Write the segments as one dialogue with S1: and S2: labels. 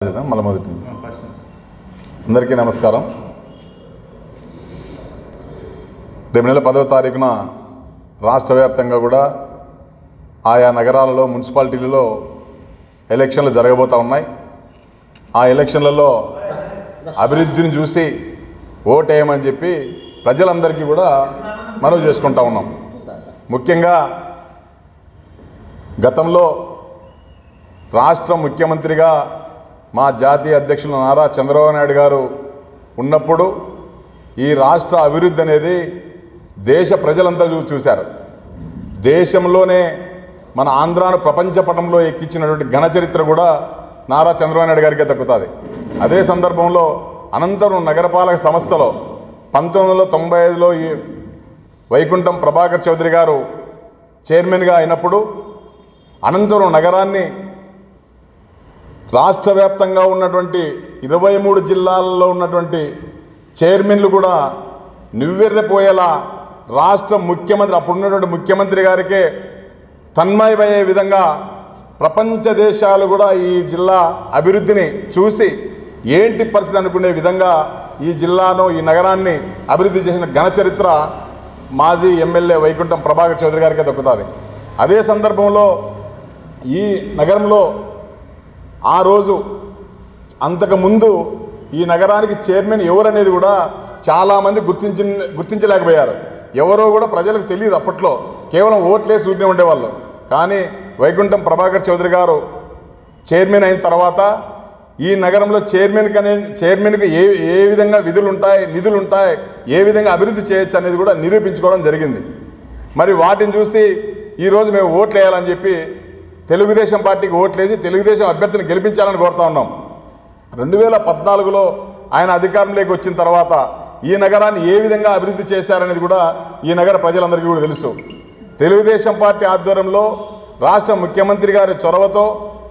S1: మళ్ళీ మొదటి నుంచి. అందరికీ నమస్కారం రేపు నెల పదవ తారీఖున రాష్ట్ర వ్యాప్తంగా కూడా ఆయా నగరాలలో మున్సిపాలిటీలలో ఎలక్షన్లు జరగబోతూ ఉన్నాయి ఆ ఎలక్షన్లలో అభివృద్ధిని చూసి ఓటేయమని చెప్పి ప్రజలందరికీ కూడా మనవి చేసుకుంటా ఉన్నాం ముఖ్యంగా గతంలో రాష్ట్ర ముఖ్యమంత్రిగా మా జాతీయ అధ్యక్షులు నారా చంద్రబాబు నాయుడు గారు ఉన్నప్పుడు ఈ రాష్ట్ర అభివృద్ధి అనేది దేశ ప్రజలంతా చూ చూశారు దేశంలోనే మన ఆంధ్రాను ప్రపంచ పటంలో ఎక్కించినటువంటి ఘన చరిత్ర కూడా నారా చంద్రబాబు నాయుడు గారికే దక్కుతుంది అదే సందర్భంలో అనంతరం నగరపాలక సంస్థలో పంతొమ్మిది వందల తొంభై ఐదులో ఈ వైకుంఠం ప్రభాకర్ చౌదరి గారు చైర్మన్గా అయినప్పుడు అనంతరం నగరాన్ని రాష్ట్ర వ్యాప్తంగా ఉన్నటువంటి ఇరవై మూడు జిల్లాల్లో ఉన్నటువంటి చైర్మన్లు కూడా నివ్వెర్రపోయేలా రాష్ట్ర ముఖ్యమంత్రి అప్పుడున్నటువంటి ముఖ్యమంత్రి గారికే తన్మయమయ్యే విధంగా ప్రపంచ దేశాలు కూడా ఈ జిల్లా అభివృద్ధిని చూసి ఏంటి పరిస్థితి అనుకునే విధంగా ఈ జిల్లాను ఈ నగరాన్ని అభివృద్ధి చేసిన ఘన చరిత్ర మాజీ ఎమ్మెల్యే వైకుంఠం ప్రభాకర్ చౌదరి గారికే దక్కుతుంది అదే సందర్భంలో ఈ నగరంలో ఆ రోజు అంతకుముందు ఈ నగరానికి చైర్మన్ ఎవరనేది కూడా చాలామంది గుర్తించి గుర్తించలేకపోయారు ఎవరో కూడా ప్రజలకు తెలియదు అప్పట్లో కేవలం ఓట్లేసి ఊరినే ఉండేవాళ్ళు కానీ వైకుంఠం ప్రభాకర్ చౌదరి గారు చైర్మన్ అయిన తర్వాత ఈ నగరంలో చైర్మన్కి అనే చైర్మన్కి ఏ ఏ విధంగా విధులు ఉంటాయి నిధులు ఉంటాయి ఏ విధంగా అభివృద్ధి చేయొచ్చు అనేది కూడా నిరూపించుకోవడం జరిగింది మరి వాటిని చూసి ఈరోజు మేము ఓట్లు వేయాలని చెప్పి తెలుగుదేశం పార్టీకి ఓట్లేసి తెలుగుదేశం అభ్యర్థిని గెలిపించాలని కోరుతా ఉన్నాం రెండు వేల పద్నాలుగులో ఆయన అధికారంలోకి వచ్చిన తర్వాత ఈ నగరాన్ని ఏ విధంగా అభివృద్ధి చేశారనేది కూడా ఈ నగర ప్రజలందరికీ కూడా తెలుసు తెలుగుదేశం పార్టీ ఆధ్వర్యంలో రాష్ట్ర ముఖ్యమంత్రి గారి చొరవతో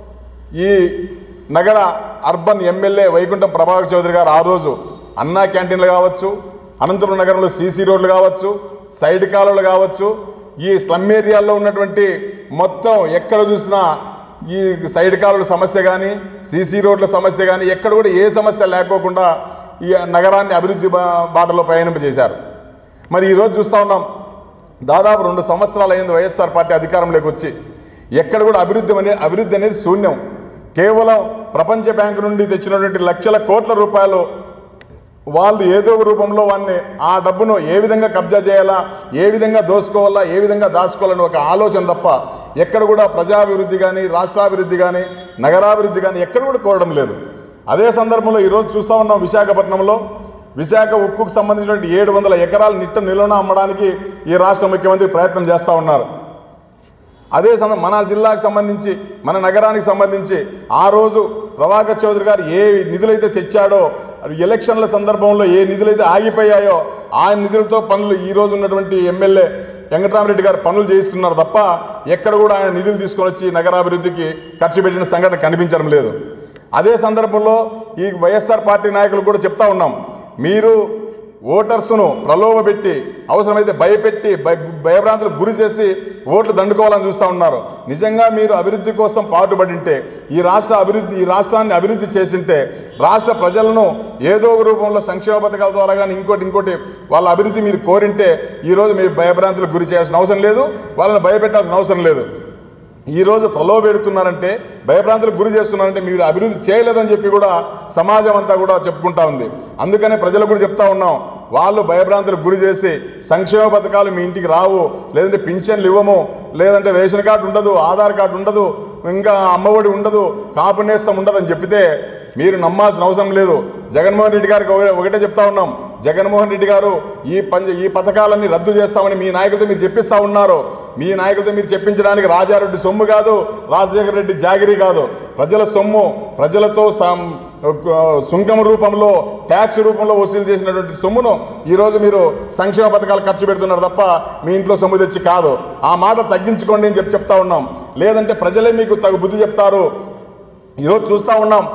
S1: ఈ నగర అర్బన్ ఎమ్మెల్యే వైకుంఠం ప్రభాకర్ చౌదరి గారు ఆ రోజు అన్నా క్యాంటీన్లు కావచ్చు అనంతపురం నగరంలో సీసీ రోడ్లు కావచ్చు సైడ్ కాలువలు కావచ్చు ఈ స్లమ్ ఏరియాల్లో ఉన్నటువంటి మొత్తం ఎక్కడ చూసినా ఈ సైడ్ కాలువల సమస్య కానీ సీసీ రోడ్ల సమస్య కానీ ఎక్కడ కూడా ఏ సమస్య లేకోకుండా ఈ నగరాన్ని అభివృద్ధి బా- బాటలో ప్రయాణింపజేశారు మరి ఈరోజు చూస్తూ ఉన్నాం దాదాపు రెండు సంవత్సరాలు అయింది వైఎస్ఆర్ పార్టీ అధికారంలోకి వచ్చి ఎక్కడ కూడా అభివృద్ధి అనే అభివృద్ధి అనేది శూన్యం కేవలం ప్రపంచ బ్యాంకు నుండి తెచ్చినటువంటి లక్షల కోట్ల రూపాయలు వాళ్ళు ఏదో ఒక రూపంలో వాడిని ఆ డబ్బును ఏ విధంగా కబ్జా చేయాలా ఏ విధంగా దోసుకోవాలా ఏ విధంగా దాచుకోవాలని ఒక ఆలోచన తప్ప ఎక్కడ కూడా ప్రజాభివృద్ధి కానీ రాష్ట్రాభివృద్ధి కానీ నగరాభివృద్ధి కానీ ఎక్కడ కూడా కోరడం లేదు అదే సందర్భంలో ఈరోజు చూస్తూ ఉన్నాం విశాఖపట్నంలో విశాఖ ఉక్కుకు సంబంధించినటువంటి ఏడు వందల ఎకరాల నిట్ట నిలువన అమ్మడానికి ఈ రాష్ట్ర ముఖ్యమంత్రి ప్రయత్నం చేస్తూ ఉన్నారు అదే సంద మన జిల్లాకు సంబంధించి మన నగరానికి సంబంధించి ఆ రోజు ప్రభాకర్ చౌదరి గారు ఏ నిధులైతే తెచ్చాడో అవి ఎలక్షన్ల సందర్భంలో ఏ నిధులైతే ఆగిపోయాయో ఆ నిధులతో పనులు ఈ రోజు ఉన్నటువంటి ఎమ్మెల్యే వెంకటరామరెడ్డి గారు పనులు చేయిస్తున్నారు తప్ప ఎక్కడ కూడా ఆయన నిధులు తీసుకొని వచ్చి నగరాభివృద్ధికి ఖర్చు పెట్టిన సంఘటన కనిపించడం లేదు అదే సందర్భంలో ఈ వైఎస్ఆర్ పార్టీ నాయకులు కూడా చెప్తా ఉన్నాం మీరు ఓటర్స్ను ప్రలోభపెట్టి అవసరమైతే భయపెట్టి భయ భయభ్రాంతులకు గురి చేసి ఓట్లు దండుకోవాలని చూస్తూ ఉన్నారు నిజంగా మీరు అభివృద్ధి కోసం పాటుపడింటే ఈ రాష్ట్ర అభివృద్ధి ఈ రాష్ట్రాన్ని అభివృద్ధి చేసింటే రాష్ట్ర ప్రజలను ఏదో ఒక రూపంలో సంక్షేమ పథకాల ద్వారా కానీ ఇంకోటి ఇంకోటి వాళ్ళ అభివృద్ధి మీరు కోరింటే ఈరోజు మీరు భయభ్రాంతులకు గురి చేయాల్సిన అవసరం లేదు వాళ్ళని భయపెట్టాల్సిన అవసరం లేదు ఈరోజు ప్రలోభెడుతున్నారంటే భయభ్రాంతులకు గురి చేస్తున్నారంటే మీరు అభివృద్ధి చేయలేదని చెప్పి కూడా సమాజం అంతా కూడా చెప్పుకుంటా ఉంది అందుకనే ప్రజలకు కూడా చెప్తా ఉన్నాం వాళ్ళు భయభ్రాంతులకు గురి చేసి సంక్షేమ పథకాలు మీ ఇంటికి రావు లేదంటే పింఛన్లు ఇవ్వము లేదంటే రేషన్ కార్డు ఉండదు ఆధార్ కార్డు ఉండదు ఇంకా అమ్మఒడి ఉండదు కాపు నేస్తం ఉండదని చెప్పితే మీరు నమ్మాల్సిన అవసరం లేదు జగన్మోహన్ రెడ్డి గారికి ఒక- ఒకటే చెప్తా ఉన్నాం జగన్మోహన్ రెడ్డి గారు ఈ పంచ ఈ పథకాలన్నీ రద్దు చేస్తామని మీ నాయకులతో మీరు చెప్పిస్తా ఉన్నారు మీ నాయకులతో మీరు చెప్పించడానికి రాజారెడ్డి సొమ్ము కాదు రాజశేఖర రెడ్డి జాగిరి కాదు ప్రజల సొమ్ము ప్రజలతో సం- సుంకం రూపంలో ట్యాక్స్ రూపంలో వసూలు చేసినటువంటి సొమ్మును ఈరోజు మీరు సంక్షేమ పథకాలు ఖర్చు పెడుతున్నారు తప్ప మీ ఇంట్లో సొమ్ము తెచ్చి కాదు ఆ మాట తగ్గించుకోండి అని చెప్పి చెప్తా ఉన్నాం లేదంటే ప్రజలే మీకు తగు బుద్ధి చెప్తారు ఈరోజు చూస్తూ ఉన్నాం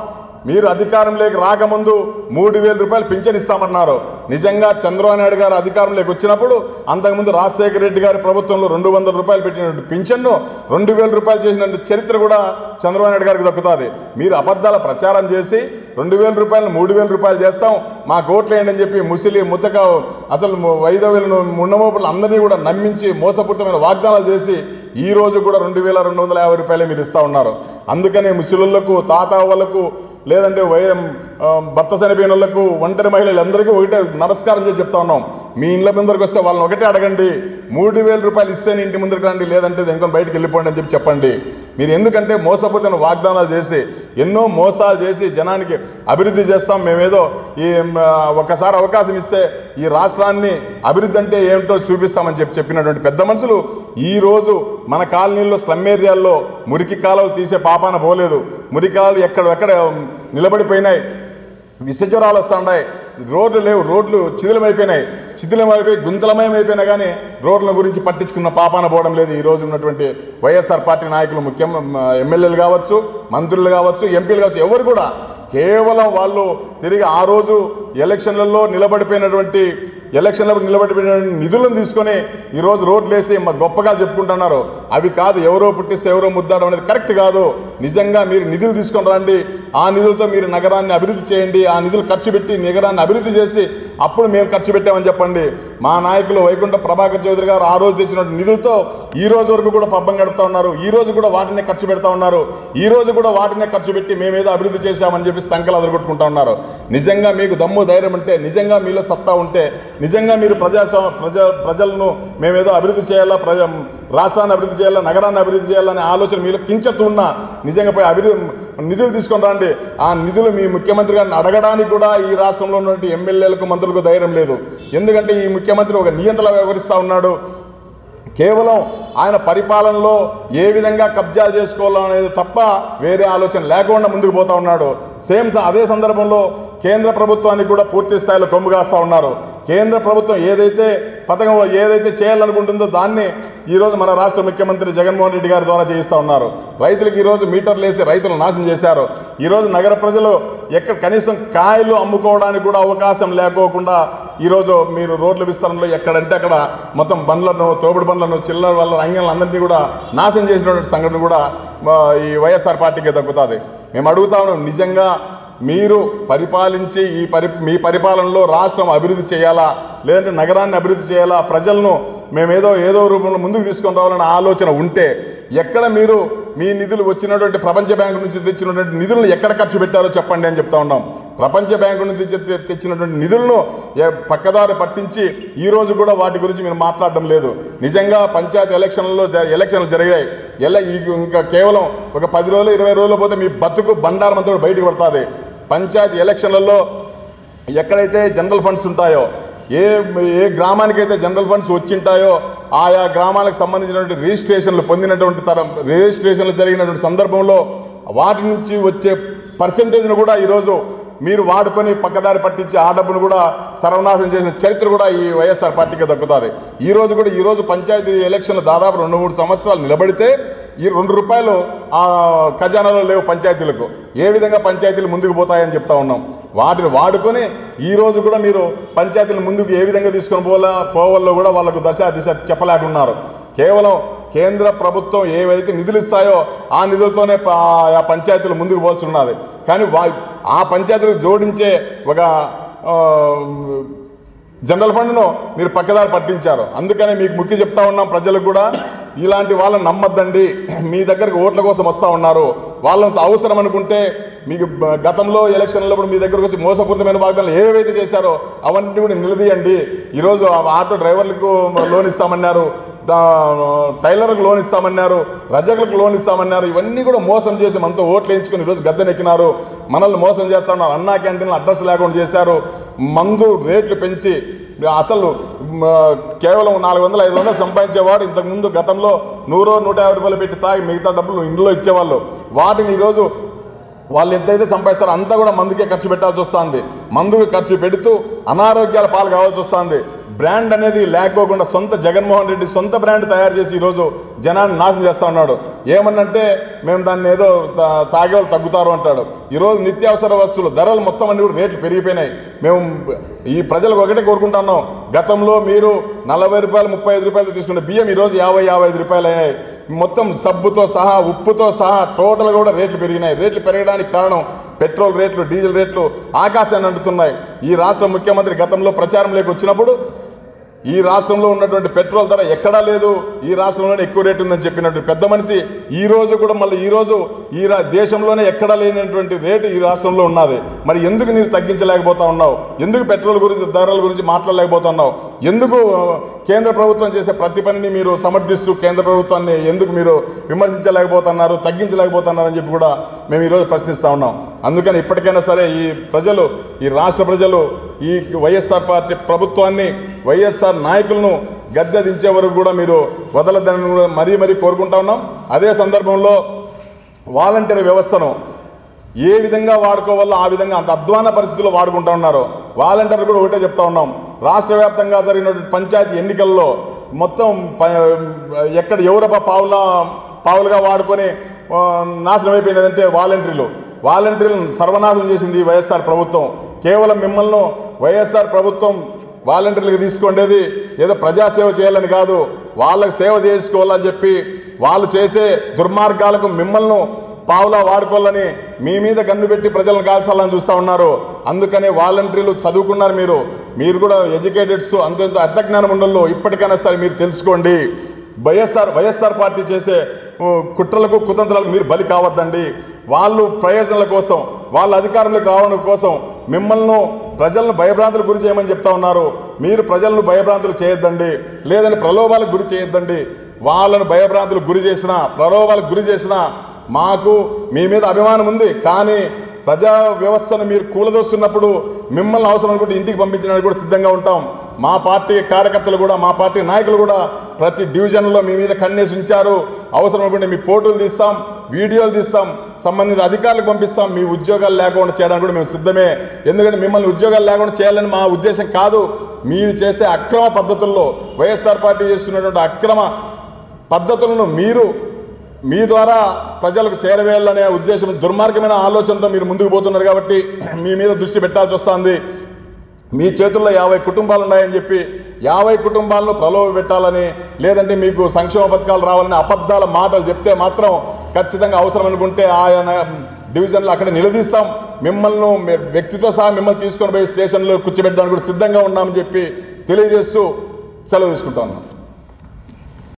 S1: మీరు అధికారంలోకి రాకముందు మూడు వేల రూపాయలు పింఛన్ ఇస్తామన్నారు నిజంగా చంద్రబాబు నాయుడు గారు అధికారంలోకి వచ్చినప్పుడు అంతకుముందు రాజశేఖర రెడ్డి గారి ప్రభుత్వంలో రెండు వందల రూపాయలు పెట్టినటువంటి పింఛన్ను రెండు వేల రూపాయలు చేసిన చరిత్ర కూడా చంద్రబాబు నాయుడు గారికి దక్కుతుంది మీరు అబద్ధాల ప్రచారం చేసి రెండు వేల రూపాయలు మూడు వేల రూపాయలు చేస్తాం మా కోట్లు ఏంటని చెప్పి ముసిలి ముత్తక అసలు వైదవ్యులను మున్నమోపులు అందరినీ కూడా నమ్మించి మోసపూరితమైన వాగ్దానాలు చేసి ఈ రోజు కూడా రెండు వేల రెండు వందల యాభై రూపాయలే మీరు ఇస్తూ ఉన్నారు అందుకనే ముసలులకు తాత వాళ్ళకు లేదంటే వై ఆ, భర్త చనిపోయిన వాళ్ళకు ఒంటరి మహిళలందరికీ ఒకటే నమస్కారం చేసి చెప్తా ఉన్నాం మీ ఇండ్ల ముందరికి వస్తే వాళ్ళని ఒకటే అడగండి మూడు వేల రూపాయలు ఇస్తేనే ఇంటి ముందరికి రండి లేదంటే ఇంకొని బయటకు వెళ్ళిపోండి అని చెప్పి చెప్పండి మీరు ఎందుకంటే మోసపూరితమైన వాగ్దానాలు చేసి ఎన్నో మోసాలు చేసి జనానికి అభివృద్ధి చేస్తాం మేమేదో ఈ ఆ, ఒక్కసారి అవకాశం ఇస్తే ఈ రాష్ట్రాన్ని అభివృద్ధి అంటే ఏమిటో చూపిస్తామని చెప్పి చెప్పినటువంటి పెద్ద మనుషులు ఈరోజు మన కాలనీల్లో స్లమ్ ఏరియాల్లో మురికి కాలువలు తీసే పాపాన పోలేదు మురికి కాలువలు ఎక్కడ ఎక్కడ నిలబడిపోయినాయి విసజ్వరాలు వస్తున్నాయి రోడ్లు లేవు రోడ్లు చిదిలమైపోయినాయి చిదిలమైపోయి గుంతలమయం అయిపోయినా కానీ రోడ్ల గురించి పట్టించుకున్న పాపాన పోవడం లేదు ఈ రోజు ఉన్నటువంటి వైఎస్ఆర్ పార్టీ నాయకులు ముఖ్యం ఎమ్మెల్యేలు కావచ్చు మంత్రులు కావచ్చు ఎంపీలు కావచ్చు ఎవరు కూడా కేవలం వాళ్ళు తిరిగి ఆ రోజు ఎలక్షన్లలో నిలబడిపోయినటువంటి ఎలక్షన్లో నిలబడిపోయిన నిధులను తీసుకొని ఈరోజు రోడ్లు వేసి మా గొప్పగా చెప్పుకుంటున్నారు అవి కాదు ఎవరో పుట్టిస్తే ఎవరో ముద్దాడడం అనేది కరెక్ట్ కాదు నిజంగా మీరు నిధులు తీసుకొని రండి ఆ నిధులతో మీరు నగరాన్ని అభివృద్ధి చేయండి ఆ నిధులు ఖర్చు పెట్టి నగరాన్ని అభివృద్ధి చేసి అప్పుడు మేము ఖర్చు పెట్టామని చెప్పండి మా నాయకులు వైకుంఠ ప్రభాకర్ చౌదరి గారు ఆ రోజు తెచ్చిన నిధులతో ఈ రోజు వరకు కూడా పబ్బం గడుపుతా ఉన్నారు ఈ రోజు కూడా వాటినే ఖర్చు పెడతా ఉన్నారు ఈ రోజు కూడా వాటినే ఖర్చు పెట్టి మేమేదో అభివృద్ధి చేశామని చెప్పి సంకలు అదరగొట్టుకుంటా ఉన్నారు నిజంగా మీకు దమ్ము ధైర్యం ఉంటే నిజంగా మీలో సత్తా ఉంటే నిజంగా మీరు ప్రజాస్వామ్య ప్రజ ప్రజలను మేమేదో అభివృద్ధి చేయాలా ప్రజ రాష్ట్రాన్ని అభివృద్ధి చేయాలా నగరాన్ని అభివృద్ధి చేయాలనే ఆలోచన మీలో కించెత్తు ఉన్నా నిజంగా పోయి అభివృద్ధి నిధులు తీసుకొని రండి ఆ నిధులు మీ ముఖ్యమంత్రి గారిని అడగడానికి కూడా ఈ రాష్ట్రంలో ఉన్నటువంటి ఎమ్మెల్యేలకు మంత్రులకు ధైర్యం లేదు ఎందుకంటే ఈ ముఖ్యమంత్రి ఒక నియంత్రణ వ్యవహరిస్తూ ఉన్నాడు కేవలం ఆయన పరిపాలనలో ఏ విధంగా కబ్జాలు చేసుకోవాలనేది తప్ప వేరే ఆలోచన లేకుండా ముందుకు పోతా ఉన్నాడు సేమ్ స- అదే సందర్భంలో కేంద్ర ప్రభుత్వానికి కూడా పూర్తి స్థాయిలో కొమ్ము కాస్తా ఉన్నారు కేంద్ర ప్రభుత్వం ఏదైతే పథకం ఏదైతే చేయాలనుకుంటుందో దాన్ని ఈరోజు మన రాష్ట్ర ముఖ్యమంత్రి జగన్మోహన్ రెడ్డి గారి ద్వారా చేయిస్తూ ఉన్నారు రైతులకు ఈరోజు మీటర్లు వేసి రైతులు నాశనం చేశారు ఈరోజు నగర ప్రజలు ఎక్కడ కనీసం కాయలు అమ్ముకోవడానికి కూడా అవకాశం లేకోకుండా ఈరోజు మీరు రోడ్ల విస్తరణలో ఎక్కడంటే అక్కడ మొత్తం బండ్లను తోపుడు బండ్లను చిల్లర వల్ల రంగాలను అందరినీ కూడా నాశనం చేసినటువంటి సంఘటన కూడా ఆ, ఈ వైఎస్ఆర్ పార్టీకి దక్కుతుంది మేము అడుగుతా ఉన్నాం నిజంగా మీరు పరిపాలించి ఈ పరి మీ పరిపాలనలో రాష్ట్రం అభివృద్ధి చేయాలా లేదంటే నగరాన్ని అభివృద్ధి చేయాలా ప్రజలను మేమేదో ఏదో రూపంలో ముందుకు తీసుకొని రావాలనే ఆలోచన ఉంటే ఎక్కడ మీరు మీ నిధులు వచ్చినటువంటి ప్రపంచ బ్యాంకు నుంచి తెచ్చినటువంటి నిధులను ఎక్కడ ఖర్చు పెట్టారో చెప్పండి అని చెప్తా ఉన్నాం ప్రపంచ బ్యాంకు నుంచి తెచ్చి- తెచ్చినటువంటి నిధులను ఏ- పక్కదారి పట్టించి ఈ రోజు కూడా వాటి గురించి మీరు మాట్లాడడం లేదు నిజంగా పంచాయతీ ఎలక్షన్లలో జ- ఎలక్షన్లు జరిగాయి ఎలా ఈ- ఇంకా కేవలం ఒక పది రోజులు ఇరవై రోజులు పోతే మీ బతుకు బండారం అంతా కూడా బయటకు పడుతుంది పంచాయతీ ఎలక్షన్లలో ఎక్కడైతే జనరల్ ఫండ్స్ ఉంటాయో ఏ ఏ గ్రామానికైతే జనరల్ ఫండ్స్ వచ్చింటాయో ఆయా గ్రామాలకు సంబంధించినటువంటి రిజిస్ట్రేషన్లు పొందినటువంటి తరం రిజిస్ట్రేషన్లు జరిగినటువంటి సందర్భంలో వాటి నుంచి వచ్చే పర్సంటేజ్ను కూడా ఈరోజు మీరు వాడుకొని పక్కదారి పట్టించి ఆ డబ్బును కూడా సర్వనాశనం చేసిన చరిత్ర కూడా ఈ వైఎస్ఆర్ పార్టీకి దక్కుతుంది ఈ రోజు కూడా ఈ రోజు పంచాయతీ ఎలక్షన్లు దాదాపు రెండు మూడు సంవత్సరాలు నిలబడితే ఈ రెండు రూపాయలు ఆ ఖజానాలో లేవు పంచాయతీలకు ఏ విధంగా పంచాయతీలు ముందుకు పోతాయని చెప్తా ఉన్నాం వాటిని వాడుకొని ఈ రోజు కూడా మీరు పంచాయతీలు ముందుకు ఏ విధంగా తీసుకొని పోవాలా పోవాలో కూడా వాళ్ళకు దశ దిశ చెప్పలేకున్నారు కేవలం కేంద్ర ప్రభుత్వం ఏవైతే నిధులు ఇస్తాయో ఆ నిధులతోనే ప- ఆ పంచాయతీలు ముందుకు పోల్సి ఉన్నది కానీ వా ఆ పంచాయతీలకు జోడించే ఒక ఆ, జనరల్ ఫండ్ను మీరు పక్కదారి పట్టించారు అందుకనే మీకు ముఖ్య చెప్తా ఉన్నాం ప్రజలకు కూడా ఇలాంటి వాళ్ళని నమ్మద్దండి మీ దగ్గరికి ఓట్ల కోసం వస్తూ ఉన్నారు వాళ్ళంత అవసరం అనుకుంటే మీకు బ- గతంలో ఎలక్షన్లో మీ దగ్గరకు వచ్చి మోసపూరితమైన వాగ్దానాలు ఏవైతే చేశారో అవన్నీ కూడా నిలదీయండి ఈరోజు ఆ ఆటో డ్రైవర్లకు లోన్ ఇస్తామన్నారు డా- టైలర్లకు లోన్ ఇస్తామన్నారు రజకులకు లోన్ ఇస్తామన్నారు ఇవన్నీ కూడా మోసం చేసి మనతో ఓట్లు వేయించుకొని ఈరోజు గద్దెనెక్కినారు మనల్ని మోసం చేస్తా ఉన్నారు అన్నా క్యాంటీన్లు అడ్రస్ లేకుండా చేశారు మందు రేట్లు పెంచి అసలు మ, కేవలం నాలుగు వందలు ఐదు వందలు సంపాదించేవాడు ఇంతకుముందు గతంలో నూరో నూట యాభై రూపాయలు పెట్టి తాగి మిగతా డబ్బులు ఇంట్లో ఇచ్చేవాళ్ళు వాటిని ఈరోజు వాళ్ళు ఎంతైతే సంపాదిస్తారో అంతా కూడా మందుకే ఖర్చు పెట్టాల్సి వస్తుంది మందుకు ఖర్చు పెడుతూ అనారోగ్యాల పాలు కావాల్సి వస్తుంది బ్రాండ్ అనేది లేకోకుండా సొంత జగన్మోహన్ రెడ్డి సొంత బ్రాండ్ తయారు చేసి ఈరోజు జనాన్ని నాశనం చేస్తా ఉన్నాడు ఏమన్నంటే మేము దాన్ని ఏదో తా- తాగే వాళ్ళు తగ్గుతారు అంటాడు ఈరోజు నిత్యావసర వస్తువులు ధరలు మొత్తం అన్ని కూడా రేట్లు పెరిగిపోయినాయి మేము ఈ ప్రజలకు ఒకటే కోరుకుంటున్నాం గతంలో మీరు నలభై రూపాయలు ముప్పై ఐదు రూపాయలు తీసుకున్న బియ్యం ఈరోజు యాభై యాభై ఐదు రూపాయలు అయినాయి మొత్తం సబ్బుతో సహా ఉప్పుతో సహా టోటల్ కూడా రేట్లు పెరిగినాయి రేట్లు పెరగడానికి కారణం పెట్రోల్ రేట్లు డీజిల్ రేట్లు ఆకాశాన్ని అంటుతున్నాయి ఈ రాష్ట్ర ముఖ్యమంత్రి గతంలో ప్రచారంలోకి వచ్చినప్పుడు ఈ రాష్ట్రంలో ఉన్నటువంటి పెట్రోల్ ధర ఎక్కడా లేదు ఈ రాష్ట్రంలోనే ఎక్కువ రేటు ఉందని చెప్పినట్టు పెద్ద మనిషి ఈ రోజు కూడా మళ్ళీ ఈ రోజు ఈ రా దేశంలోనే ఎక్కడా లేనటువంటి రేటు ఈ రాష్ట్రంలో ఉన్నది మరి ఎందుకు నీరు తగ్గించలేకపోతా ఉన్నావు ఎందుకు పెట్రోల్ గురించి ధరల గురించి మాట్లాడలేకపోతున్నావు ఎందుకు ఆ, కేంద్ర ప్రభుత్వం చేసే ప్రతి పనిని మీరు సమర్థిస్తూ కేంద్ర ప్రభుత్వాన్ని ఎందుకు మీరు విమర్శించలేకపోతున్నారు తగ్గించలేకపోతున్నారు అని చెప్పి కూడా మేము ఈరోజు ప్రశ్నిస్తూ ఉన్నాం అందుకని ఇప్పటికైనా సరే ఈ ప్రజలు ఈ రాష్ట్ర ప్రజలు ఈ వైఎస్ఆర్ పార్టీ ప్రభుత్వాన్ని వైఎస్ఆర్ నాయకులను గద్దె దించే వరకు కూడా మీరు వదలద్దని కూడా మరీ మరీ కోరుకుంటా ఉన్నాం అదే సందర్భంలో వాలంటీర్ వ్యవస్థను ఏ విధంగా వాడుకోవాలో ఆ విధంగా అంత అధ్వాన పరిస్థితుల్లో వాడుకుంటా ఉన్నారు వాలంటీర్లు కూడా ఒకటే చెప్తా ఉన్నాం రాష్ట్ర వ్యాప్తంగా జరిగినటువంటి పంచాయతీ ఎన్నికల్లో మొత్తం ప- ఎక్కడ ఎవరప్ప పావుల పావులుగా వాడుకొని ఆ, నాశనం అయిపోయినదంటే వాలంటీర్లు వాలంటీర్లను సర్వనాశనం చేసింది ఈ వైఎస్ఆర్ ప్రభుత్వం కేవలం మిమ్మల్ని వైఎస్ఆర్ ప్రభుత్వం వాలంటీర్లకు తీసుకుండేది ఏదో ప్రజాసేవ చేయాలని కాదు వాళ్ళకి సేవ చేసుకోవాలని చెప్పి వాళ్ళు చేసే దుర్మార్గాలకు మిమ్మల్ని పావులా వాడుకోవాలని మీ మీద కన్ను పెట్టి ప్రజలను కాల్చాలని చూస్తూ ఉన్నారు అందుకనే వాలంటీర్లు చదువుకున్నారు మీరు మీరు కూడా ఎడ్యుకేటెడ్స్ అంతంత అర్థజ్ఞానం ఉండల్లో ఇప్పటికైనా సరే మీరు తెలుసుకోండి వైఎస్ఆర్ వైఎస్ఆర్ పార్టీ చేసే ఉ, కుట్రలకు కుతంత్రాలకు మీరు బలి కావద్దండి వాళ్ళు ప్రయోజనాల కోసం వాళ్ళ అధికారంలోకి రావడం కోసం మిమ్మల్ని ప్రజలను భయభ్రాంతులకు గురి చేయమని చెప్తా ఉన్నారు మీరు ప్రజలను భయభ్రాంతులు చేయొద్దండి లేదని ప్రలోభాలకు గురి చేయొద్దండి వాళ్ళను భయభ్రాంతులకు గురి చేసినా ప్రలోభాలకు గురి చేసినా మాకు మీ మీద అభిమానం ఉంది కానీ ప్రజా వ్యవస్థను మీరు కూలదోస్తున్నప్పుడు మిమ్మల్ని అవసరం అనుకుంటే ఇంటికి పంపించడానికి కూడా సిద్ధంగా ఉంటాం మా పార్టీ కార్యకర్తలు కూడా మా పార్టీ నాయకులు కూడా ప్రతి డివిజన్లో మీ మీద కన్నేసి ఉంచారు అవసరం అనుకుంటే మీ ఫోటోలు తీస్తాం వీడియోలు తీస్తాం సంబంధిత అధికారులకు పంపిస్తాం మీ ఉద్యోగాలు లేకుండా చేయడానికి కూడా మేము సిద్ధమే ఎందుకంటే మిమ్మల్ని ఉద్యోగాలు లేకుండా చేయాలని మా ఉద్దేశం కాదు మీరు చేసే అక్రమ పద్ధతుల్లో వైఎస్ఆర్ పార్టీ చేస్తున్నటువంటి అక్రమ పద్ధతులను మీరు మీ ద్వారా ప్రజలకు చేరవేయాలనే ఉద్దేశం దుర్మార్గమైన ఆలోచనతో మీరు ముందుకు పోతున్నారు కాబట్టి మీ మీద దృష్టి పెట్టాల్సి వస్తుంది మీ చేతుల్లో యాభై కుటుంబాలు ఉన్నాయని చెప్పి యాభై కుటుంబాలను ప్రలోభ పెట్టాలని లేదంటే మీకు సంక్షేమ పథకాలు రావాలని అబద్ధాల మాటలు చెప్తే మాత్రం ఖచ్చితంగా అవసరం అనుకుంటే ఆయన డివిజన్లో అక్కడ నిలదీస్తాం మిమ్మల్ని మీ- వ్యక్తితో సహా మిమ్మల్ని తీసుకొని పోయి స్టేషన్లో కూర్చోబెట్టడానికి కూడా సిద్ధంగా ఉన్నామని చెప్పి తెలియజేస్తూ సెలవు తీసుకుంటా ఉన్నాం